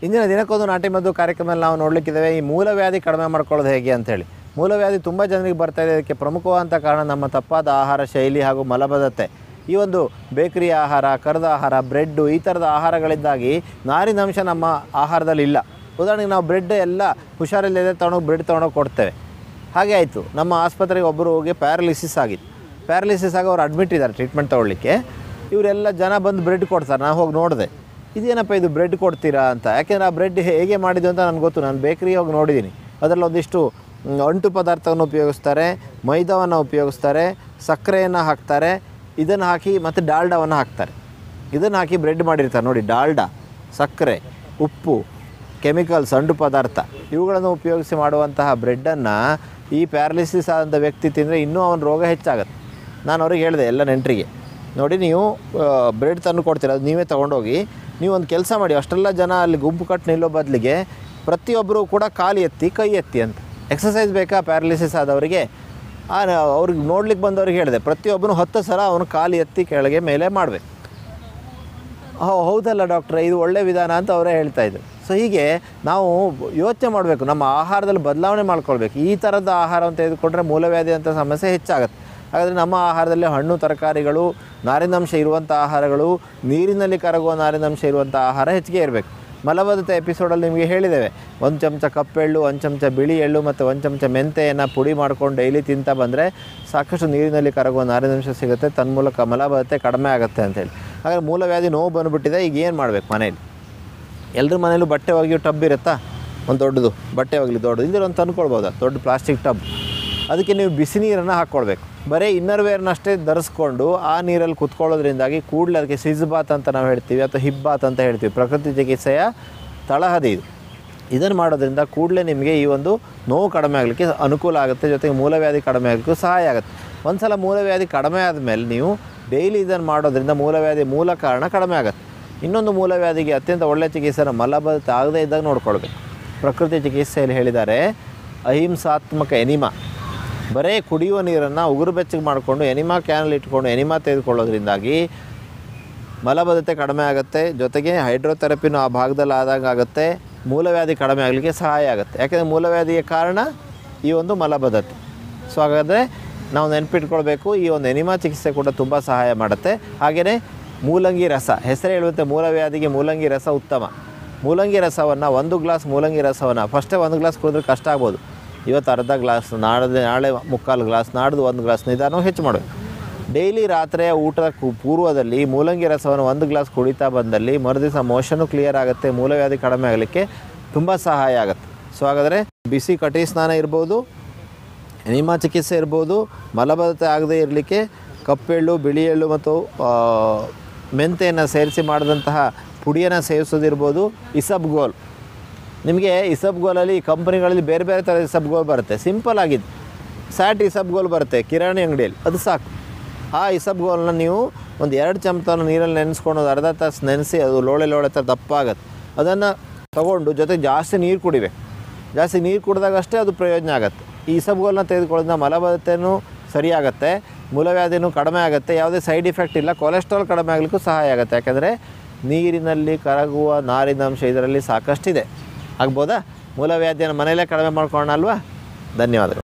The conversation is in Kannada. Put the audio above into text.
ಇಂದಿನ ದಿನಕ್ಕೊಂದು ನಾಟಿ ಮದ್ದು ಕಾರ್ಯಕ್ರಮದಲ್ಲಿ ನಾವು ನೋಡಲಿಕ್ಕಿದ್ದೇವೆ ಈ ಮೂಲವ್ಯಾಧಿ ಕಡಿಮೆ ಮಾಡ್ಕೊಳ್ಳೋದು ಹೇಗೆ ಅಂತೇಳಿ ಮೂಲವ್ಯಾಧಿ ತುಂಬ ಜನರಿಗೆ ಬರ್ತಾ ಇದೆ ಇದಕ್ಕೆ ಪ್ರಮುಖವಾದಂಥ ಕಾರಣ ನಮ್ಮ ತಪ್ಪಾದ ಆಹಾರ ಶೈಲಿ ಹಾಗೂ ಮಲಬದ್ಧತೆ ಈ ಒಂದು ಬೇಕರಿ ಆಹಾರ ಕರೆದ ಆಹಾರ ಬ್ರೆಡ್ಡು ಈ ಥರದ ಆಹಾರಗಳಿಂದಾಗಿ ನಾರಿನಾಂಶ ನಮ್ಮ ಆಹಾರದಲ್ಲಿ ಇಲ್ಲ ಉದಾಹರಣೆಗೆ ನಾವು ಬ್ರೆಡ್ ಎಲ್ಲ ಹುಷಾರಿಲ್ಲದೆ ತೊಗೊಂಡೋಗಿ ಬ್ರೆಡ್ ತೊಗೊಂಡೋಗಿ ಕೊಡ್ತೇವೆ ಹಾಗೆ ಆಯಿತು ನಮ್ಮ ಆಸ್ಪತ್ರೆಗೆ ಒಬ್ಬರು ಹೋಗಿ ಪ್ಯಾರಲಿಸಿಸ್ ಆಗಿತ್ತು ಪ್ಯಾರಲಿಸಿಸ್ ಆಗಿ ಅವ್ರು ಅಡ್ಮಿಟ್ ಇದ್ದಾರೆ ಟ್ರೀಟ್ಮೆಂಟ್ ತೊಗೊಳ್ಳಿಕ್ಕೆ ಇವರೆಲ್ಲ ಜನ ಬಂದು ಬ್ರೆಡ್ ಕೊಡ್ತಾರೆ ನಾನು ಹೋಗಿ ನೋಡಿದೆ ಇದೇನಪ್ಪ ಇದು ಬ್ರೆಡ್ ಕೊಡ್ತೀರಾ ಅಂತ ಯಾಕೆಂದರೆ ಆ ಬ್ರೆಡ್ ಹೇಗೆ ಮಾಡಿದ್ದು ಅಂತ ನನಗೆ ಗೊತ್ತು ನಾನು ಬೇಕ್ರಿ ಹೋಗಿ ನೋಡಿದ್ದೀನಿ ಅದರಲ್ಲಿ ಒಂದಿಷ್ಟು ಮ್, ಅಂಟು ಪದಾರ್ಥವನ್ನು ಉಪಯೋಗಿಸ್ತಾರೆ ಮೈದಾವನ್ನು ಉಪಯೋಗಿಸ್ತಾರೆ ಸಕ್ಕರೆಯನ್ನು ಹಾಕ್ತಾರೆ ಇದನ್ನು ಹಾಕಿ ಮತ್ತು ಡಾಲ್ಡಾವನ್ನು ಹಾಕ್ತಾರೆ ಇದನ್ನು ಹಾಕಿ ಬ್ರೆಡ್ ಮಾಡಿರ್ತಾರೆ ನೋಡಿ ಡಾಲ್ಡಾ ಸಕ್ಕರೆ ಉಪ್ಪು ಕೆಮಿಕಲ್ಸ್ ಅಂಡು ಪದಾರ್ಥ ಇವುಗಳನ್ನು ಉಪಯೋಗಿಸಿ ಮಾಡುವಂತಹ ಬ್ರೆಡ್ಡನ್ನು ಈ ಪ್ಯಾರಲಿಸಿಸ್ ಆದಂಥ ವ್ಯಕ್ತಿ ತಿಂದರೆ ಇನ್ನೂ ಅವನ ರೋಗ ಹೆಚ್ಚಾಗುತ್ತೆ ನಾನು ಅವ್ರಿಗೆ ಹೇಳಿದೆ ಎಲ್ಲ ನೆಂಟರಿಗೆ ನೋಡಿ ನೀವು ಬ್ರೆಡ್ ತಂದು ಕೊಡ್ತೀರ ಅದು ನೀವೇ ತೊಗೊಂಡೋಗಿ ನೀವು ಒಂದು ಕೆಲಸ ಮಾಡಿ ಅಷ್ಟೆಲ್ಲ ಜನ ಅಲ್ಲಿ ಗುಂಪು ಕಟ್ಟು ನಿಲ್ಲೋ ಬದಲಿಗೆ ಪ್ರತಿಯೊಬ್ಬರು ಕೂಡ ಕಾಲು ಎತ್ತಿ ಕೈ ಎತ್ತಿ ಅಂತ ಎಕ್ಸಸೈಸ್ ಬೇಕಾ ಪ್ಯಾರಲಿಸಿಸ್ ಆದವರಿಗೆ ಆ, ಅವ್ರಿಗೆ ನೋಡ್ಲಿಕ್ಕೆ ಬಂದವ್ರಿಗೆ ಹೇಳಿದೆ ಪ್ರತಿಯೊಬ್ಬನು ಹತ್ತು ಸಲ ಅವನು ಕಾಲು ಎತ್ತಿ ಕೆಳಗೆ ಮೇಲೆ ಮಾಡಬೇಕು ಹೋ ಹೌದಲ್ಲ ಡಾಕ್ಟ್ರೆ ಇದು ಒಳ್ಳೆ ವಿಧಾನ ಅಂತ ಅವರೇ ಹೇಳ್ತಾ ಇದ್ರು ಸೊ ಹೀಗೆ ನಾವು ಯೋಚನೆ ಮಾಡಬೇಕು ನಮ್ಮ ಆಹಾರದಲ್ಲಿ ಬದಲಾವಣೆ ಮಾಡ್ಕೊಳ್ಬೇಕು ಈ ಥರದ ಆಹಾರವನ್ನು ತೆಗೆದುಕೊಂಡ್ರೆ ಮೂಲವ್ಯಾಧಿ ಅಂತ ಸಮಸ್ಯೆ ಹೆಚ್ಚಾಗುತ್ತೆ ಹಾಗಾದರೆ ನಮ್ಮ ಆಹಾರದಲ್ಲಿ ಹಣ್ಣು ತರಕಾರಿಗಳು ನಾರಿನಾಂಶ ಇರುವಂಥ ಆಹಾರಗಳು ನೀರಿನಲ್ಲಿ ಕರಗುವ ನಾರಿನಾಂಶ ಇರುವಂಥ ಆಹಾರ ಹೆಚ್ಚಿಗೆ ಇರಬೇಕು ಮಲಬದ್ಧತೆ ಎಪಿಸೋಡಲ್ಲಿ ನಿಮಗೆ ಹೇಳಿದ್ದೇವೆ ಒಂದು ಚಮಚ ಕಪ್ಪೆಳ್ಳು ಒಂದು ಚಮಚ ಬಿಳಿ ಎಳ್ಳು ಮತ್ತು ಒಂದು ಚಮಚ ಮೆಂತೆಯನ್ನು ಪುಡಿ ಮಾಡ್ಕೊಂಡು ಡೈಲಿ ತಿಂತಾ ಬಂದರೆ ಸಾಕಷ್ಟು ನೀರಿನಲ್ಲಿ ಕರಗುವ ನಾರಿನಾಂಶ ಸಿಗುತ್ತೆ ತನ್ಮೂಲಕ ಮಲಬದ್ಧತೆ ಕಡಿಮೆ ಆಗುತ್ತೆ ಅಂತೇಳಿ ಹಾಗಾದ್ರೆ ಮೂಲವ್ಯಾಧಿ ನೋವು ಬಂದುಬಿಟ್ಟಿದೆ ಈಗ ಏನು ಮಾಡಬೇಕು ಮನೇಲಿ ಎಲ್ಲರ ಮನೇಲೂ ಬಟ್ಟೆ ಒಗೆಯೋ ಟಬ್ ಇರುತ್ತಾ ಒಂದು ದೊಡ್ಡದು ಬಟ್ಟೆ ಒಗಲಿ ದೊಡ್ಡದು ಇಂದ್ರೆ ಒಂದು ತಂದ್ಕೊಳ್ಬೋದಾ ದೊಡ್ಡ ಪ್ಲಾಸ್ಟಿಕ್ ಟಬ್ ಅದಕ್ಕೆ ನೀವು ಬಿಸಿ ನೀರನ್ನು ಹಾಕ್ಕೊಳ್ಬೇಕು ಬರೀ ಇನ್ನರ್ ವೇರ್ನಷ್ಟೇ ಧರಿಸ್ಕೊಂಡು ಆ ನೀರಲ್ಲಿ ಕುತ್ಕೊಳ್ಳೋದ್ರಿಂದಾಗಿ ಕೂಡಲೇ ಅದಕ್ಕೆ ಸಿಜ್ ಬಾತ್ ಅಂತ ನಾವು ಹೇಳ್ತೀವಿ ಅಥವಾ ಹಿಬ್ ಬಾತ್ ಅಂತ ಹೇಳ್ತೀವಿ ಪ್ರಕೃತಿ ಚಿಕಿತ್ಸೆಯ ತಳಹದಿ ಇದು ಇದನ್ನು ಮಾಡೋದ್ರಿಂದ ಕೂಡಲೇ ನಿಮಗೆ ಈ ಒಂದು ನೋವು ಕಡಿಮೆ ಆಗಲಿಕ್ಕೆ ಅನುಕೂಲ ಆಗುತ್ತೆ ಜೊತೆಗೆ ಮೂಲವ್ಯಾಧಿ ಕಡಿಮೆ ಆಗಲಿಕ್ಕೂ ಸಹಾಯ ಆಗುತ್ತೆ ಒಂದು ಸಲ ಮೂಲವ್ಯಾಧಿ ಕಡಿಮೆ ಆದಮೇಲೆ ನೀವು ಡೈಲಿ ಇದನ್ನು ಮಾಡೋದ್ರಿಂದ ಮೂಲವ್ಯಾಧಿ ಮೂಲ ಕಾರಣ ಕಡಿಮೆ ಆಗುತ್ತೆ ಇನ್ನೊಂದು ಮೂಲವ್ಯಾಧಿಗೆ ಅತ್ಯಂತ ಒಳ್ಳೆಯ ಚಿಕಿತ್ಸೆನ ಮಲಬದ್ಧತೆ ಆಗದೇ ಇದ್ದಾಗ ನೋಡ್ಕೊಳ್ಬೇಕು ಪ್ರಕೃತಿ ಚಿಕಿತ್ಸೆಯಲ್ಲಿ ಹೇಳಿದ್ದಾರೆ ಅಹಿಂಸಾತ್ಮಕ ಎನಿಮಾ ಬರೇ ಕುಡಿಯುವ ನೀರನ್ನು ಉಗುರು ಬೆಚ್ಚಗೆ ಮಾಡಿಕೊಂಡು ಎನಿಮಾ ಕ್ಯಾನಲ್ಲಿ ಇಟ್ಕೊಂಡು ಎನಿಮಾ ತೆಗೆದುಕೊಳ್ಳೋದ್ರಿಂದಾಗಿ ಮಲಬದ್ಧತೆ ಕಡಿಮೆ ಆಗುತ್ತೆ ಜೊತೆಗೆ ಹೈಡ್ರೋಥೆರಪಿನೂ ಆ ಭಾಗದಲ್ಲಿ ಆದಾಗ ಆಗುತ್ತೆ ಮೂಲವ್ಯಾಧಿ ಕಡಿಮೆ ಆಗಲಿಕ್ಕೆ ಸಹಾಯ ಆಗುತ್ತೆ ಯಾಕೆಂದರೆ ಮೂಲವ್ಯಾಧಿಯ ಕಾರಣ ಈ ಒಂದು ಮಲಬದ್ಧತೆ ಸೊ ಹಾಗಾದರೆ ನಾವು ನೆನಪಿಟ್ಕೊಳ್ಬೇಕು ಈ ಒಂದು ಎನಿಮಾ ಚಿಕಿತ್ಸೆ ಕೂಡ ತುಂಬ ಸಹಾಯ ಮಾಡುತ್ತೆ ಹಾಗೆಯೇ ಮೂಲಂಗಿ ರಸ ಹೆಸರು ಹೇಳುವಂತೆ ಮೂಲವ್ಯಾಧಿಗೆ ಮೂಲಂಗಿ ರಸ ಉತ್ತಮ ಮೂಲಂಗಿ ರಸವನ್ನು ಒಂದು ಗ್ಲಾಸ್ ಮೂಲಂಗಿ ರಸವನ್ನು ಫಸ್ಟೇ ಒಂದು ಗ್ಲಾಸ್ ಕುಡಿದ್ರೆ ಕಷ್ಟ ಆಗ್ಬೋದು ಇವತ್ತು ಅರ್ಧ ಗ್ಲಾಸ್ ನಾಳೆ ನಾಳೆ ಮುಕ್ಕಾಲು ಗ್ಲಾಸ್ ನಾಡ್ದು ಒಂದು ಗ್ಲಾಸ್ ನಿಧಾನ ಹೆಚ್ಚು ಮಾಡಬೇಕು ಡೈಲಿ ರಾತ್ರಿಯ ಊಟದ ಕು- ಪೂರ್ವದಲ್ಲಿ ಮೂಲಂಗಿ ರಸವನ್ನು ಒಂದು ಗ್ಲಾಸ್ ಕುಡಿತಾ ಬಂದಲ್ಲಿ ಮರುದಿವಸ ಮೋಷನು ಕ್ಲಿಯರ್ ಆಗುತ್ತೆ ಮೂಲವ್ಯಾಧಿ ಕಡಿಮೆ ಆಗಲಿಕ್ಕೆ ತುಂಬ ಸಹಾಯ ಆಗುತ್ತೆ ಸೊ ಹಾಗಾದರೆ ಬಿಸಿ ಕಟಿ ಸ್ನಾನ ಇರ್ಬೋದು ಎನಿಮಾ ಚಿಕಿತ್ಸೆ ಇರ್ಬೋದು ಮಲಬದ್ಧತೆ ಆಗದೇ ಇರಲಿಕ್ಕೆ ಕಪ್ಪೆಳ್ಳು ಬಿಳಿ ಎಳ್ಳು ಮತ್ತು ಆ, ಮೆಂತೆಯನ್ನು ಸೇರಿಸಿ ಮಾಡಿದಂತಹ ಪುಡಿಯನ್ನು ಸೇವಿಸೋದಿರ್ಬೋದು ಇಸಬ್ಗೋಲ್ ನಿಮಗೆ ಇಸಬ್ಗೋಲಲ್ಲಿ ಕಂಪನಿಗಳಲ್ಲಿ ಬೇರೆ ಬೇರೆ ಥರದ ಇಸಬ್ಗೋಲ್ ಬರುತ್ತೆ ಸಿಂಪಲ್ ಆಗಿದ್ದು ಸ್ಯಾಟ್ ಇಸಬ್ಗೋಲ್ ಬರುತ್ತೆ ಕಿರಾಣಿ ಅಂಗಡಿಯಲ್ಲಿ ಅದು ಸಾಕು ಆ ಇಸಬ್ಗೋಲ್ನ ನೀವು ಒಂದು ಎರಡು ಚಮಚನ ನೀರಲ್ಲಿ ನೆನೆಸ್ಕೊಂಡು ಒಂದು ಅರ್ಧ ತಾಸು ನೆನೆಸಿ ಅದು ಲೋಳೆ ಲೋಳೆ ಥರ ದಪ್ಪ ಆಗುತ್ತೆ ಅದನ್ನು ತಗೊಂಡು ಜೊತೆಗೆ ಜಾಸ್ತಿ ನೀರು ಕುಡಿಬೇಕು ಜಾಸ್ತಿ ನೀರು ಕುಡಿದಾಗ ಅಷ್ಟೇ ಅದು ಪ್ರಯೋಜನ ಆಗುತ್ತೆ ಈ ಇಸಬ್ಗೋಲ್ನ ತೆಗೆದುಕೊಳ್ಳೋದ್ರಿಂದ ಮಲಬದ್ಧತೆಯೂ ಸರಿಯಾಗುತ್ತೆ ಮೂಲವ್ಯಾಧಿನೂ ಕಡಿಮೆ ಆಗುತ್ತೆ ಯಾವುದೇ ಸೈಡ್ ಇಫೆಕ್ಟ್ ಇಲ್ಲ ಕೊಲೆಸ್ಟ್ರಾಲ್ ಕಡಿಮೆ ಆಗಲಿಕ್ಕೂ ಸಹಾಯ ಆಗುತ್ತೆ ಯಾಕಂದರೆ ನೀರಿನಲ್ಲಿ ಕರಗುವ ನಾರಿನಾಂಶ ಇದರಲ್ಲಿ ಸಾಕಷ್ಟಿದೆ ಆಗ್ಬೋದಾ ಮೂಲವ್ಯಾಧಿಯನ್ನು ಮನೆಯಲ್ಲೇ ಕಡಿಮೆ ಮಾಡ್ಕೊಳ್ಳೋಣ ಅಲ್ವಾ ಧನ್ಯವಾದಗಳು